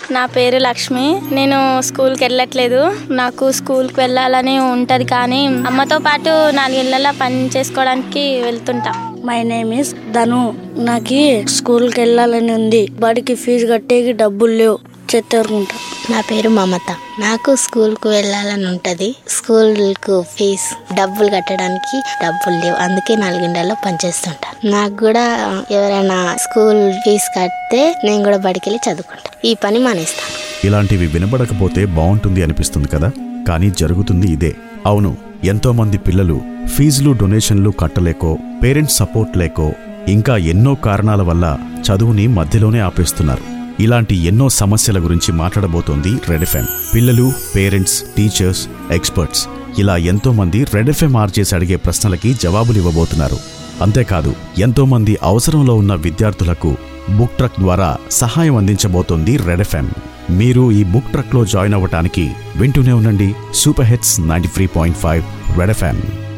నా పేరు లక్ష్మి నేను స్కూల్కి వెళ్ళట్లేదు నాకు స్కూల్కి వెళ్ళాలని ఉంటుంది కానీ అమ్మతో పాటు నాలుగేళ్లలో పని చేసుకోవడానికి వెళ్తుంటా మై నేమ్ ఇస్ ధను నాకు స్కూల్కి వెళ్ళాలని ఉంది బడికి ఫీజు కట్టేకి డబ్బులు లేవు చెత్తరుకుంటా నా పేరు మమత నాకు స్కూల్కు వెళ్ళాలని ఉంటుంది స్కూల్కు ఫీజ్ డబ్బులు కట్టడానికి డబ్బులు లేవు అందుకే నాలుగిండల్లో పనిచేస్తుంటా నాకు కూడా ఎవరైనా స్కూల్ ఫీజ్ కడితే నేను కూడా బడికి వెళ్ళి చదువుకుంటా ఈ పని మానేస్తాను ఇలాంటివి వినబడకపోతే బాగుంటుంది అనిపిస్తుంది కదా కానీ జరుగుతుంది ఇదే అవును ఎంతో మంది పిల్లలు ఫీజులు డొనేషన్లు కట్టలేకో పేరెంట్స్ సపోర్ట్ లేకో ఇంకా ఎన్నో కారణాల వల్ల చదువుని మధ్యలోనే ఆపేస్తున్నారు ఇలాంటి ఎన్నో సమస్యల గురించి మాట్లాడబోతోంది రెడ్ ఎఫ్ఎం పిల్లలు పేరెంట్స్ టీచర్స్ ఎక్స్పర్ట్స్ ఇలా ఎంతో మంది రెడ్ ఎఫ్ఎం ఆర్జేసి అడిగే ప్రశ్నలకి జవాబులు ఇవ్వబోతున్నారు అంతేకాదు ఎంతో మంది అవసరంలో ఉన్న విద్యార్థులకు బుక్ ట్రక్ ద్వారా సహాయం అందించబోతోంది రెడ్ ఎఫ్ఎం మీరు ఈ బుక్ ట్రక్లో జాయిన్ అవ్వటానికి వింటూనే ఉండండి super hits ninety three point five red FM